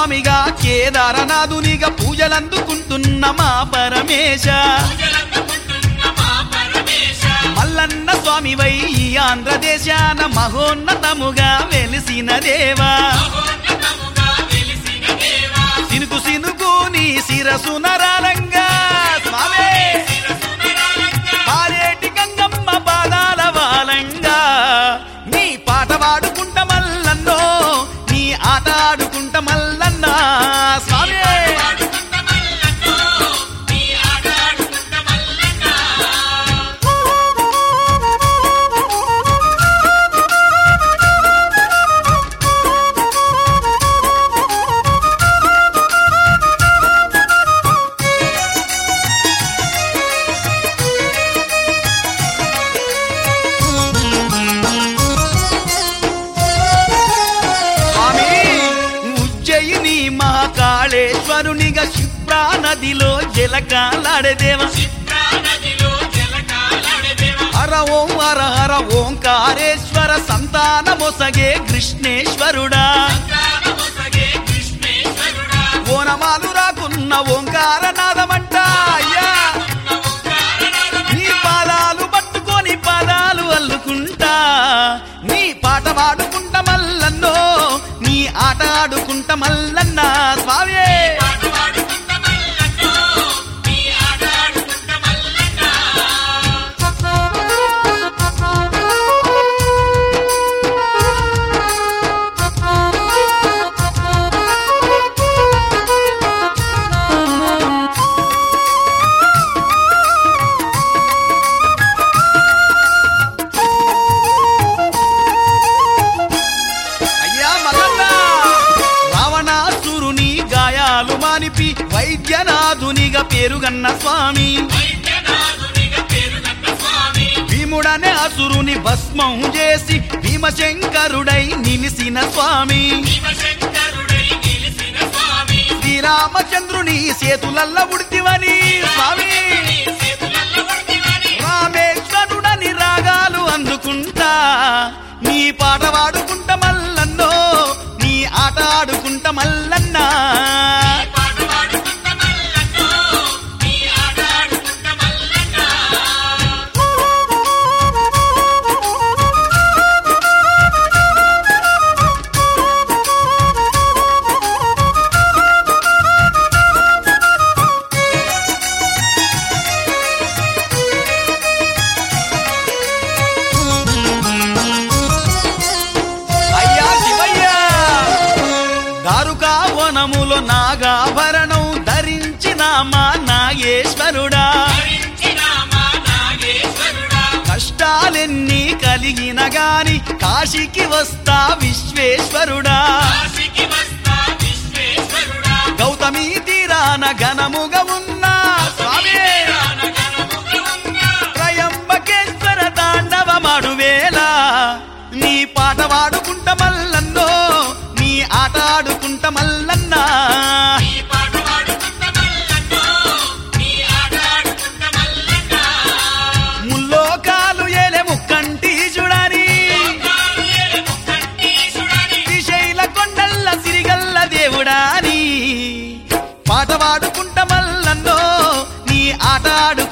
స్వామిగా కేదారనాథునిగా పూజలందుకుంటున్న మా పరమేశ మల్లన్న స్వామివై ఈ ఆంధ్రదేశాన మహోన్నతముగా వెలిసిన దేవా సినుకు సినుకు నీ శిరసు నరాలంగా స్వామి పారేటి గంగమ్మ పాదాల వాలంగా నీ పాట పాడుకుంట మల్లన్నో నీ ఆట ఆడుకుంట మల్లన్న స్వామి స్వామి ఉజ్జయిని మహాకాళేశ్వరునిగా క్షిప్రా నదిలో జలకాలాడేదేవ హర ఓం హర హర ఓంకారేశ్వర సంతాన మొసగే కృష్ణేశ్వరుడా ఓనమాలు రాకున్న ఓంకార నాదమంట అయ్యా నీ పాదాలు పట్టుకొని పాదాలు అల్లుకుంటా నీ పాట పాడుకుంట మల్లన్నో నీ ఆట ఆడుకుంట మల్లన్న స్వామి అయ్యా మల్లన్న రావణాసురుని గాయాలు మానిపి వైద్యనాథునిగా పేరుగన్న స్వామి భీముడనే అసురుని భస్మం చేసి భీమశంకరుడై నిలిసిన స్వామి శ్రీరామచంద్రుని సేతులల్ల ఉడితివని స్వామి రామేశ్వరుడని రాగాలు అందుకుంటా నీ పాట పాడుకుంట మల్లన్నో నీ ఆట ఆడుకుంట మల్లన్నా అయ్యా శివయ్య దారుకా వనములో నాగాభరణం ధరించిన మా నాగేశ్వరుడా కష్టాలెన్ని కలిగిన గాని కాశీకి వస్తా విశ్వేశ్వరుడా గౌతమి తీరాన ఘనముగా ఉన్న స్వామి త్రయంబకేశ్వర తాండవ మాడువేళ నీ పాట పాడుకుంట మల్లన్నో నీ ఆట ఆడుకుంట మల్లన్నా ముల్లోకాలు ఏలే ముక్కంటి చూడని శ్రీశైల కొండల్ల సిరిగల్ల దేవుడాని పాట పాడుకుంట మల్లన్నో నీ ఆట ఆడు